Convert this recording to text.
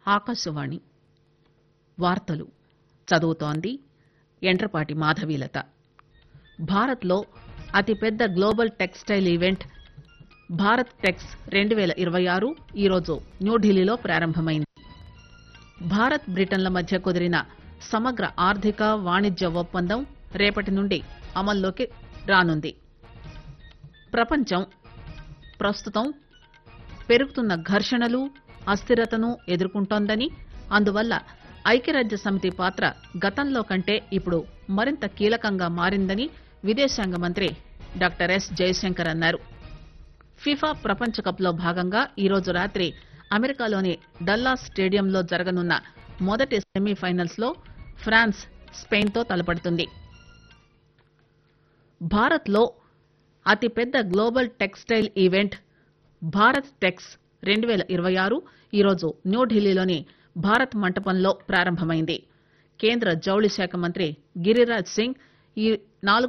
ఆకాశవాణి వార్తలు చదువుతోంది ఎండ్రపాటి మాధవీలత భారత్లో అతిపెద్ద global textile event Bharat Tex రెండు పేల ఇరవై ఆరు ఈరోజు న్యూఢిల్లీలో ప్రారంభమైంది భారత్ బ్రిటన్ల మధ్య కుదిరిన సమగ్ర ఆర్థిక వాణిజ్య ఒప్పందం రేపటి నుండి అమల్లోకి రానుంది ప్రపంచం ప్రస్తుతం పెరుగుతున్న ఘర్షణలు అస్థిరతను ఎదుర్కొంటోందని అందువల్ల ఐక్యరాజ్య సమితి పాత్ర గతంలో కంటే ఇప్పుడు మరింత కీలకంగా మారిందని విదేశాంగ మంత్రి డాక్టర్ ఎస్ జయశంకర్ అన్నారు ఫిఫా ప్రపంచ కప్ లో భాగంగా ఈరోజు రాత్రి అమెరికాలోని డల్లాస్ స్టేడియంలో జరగనున్న మొదటి సెమీఫైనల్స్ లో ఫ్రాన్స్ స్పెయిన్ తో తలపడుతుంది భారత్ లో అతిపెద్ద global textile event Bharat Tex రెండు పేల ఇరవై ఆరు ఈరోజు న్యూఢిల్లీలోని భారత్ మంటపంలో ప్రారంభమైంది కేంద్ర జౌళి శాఖ మంత్రి గిరిరాజ్ సింగ్ ఈ నాలుగు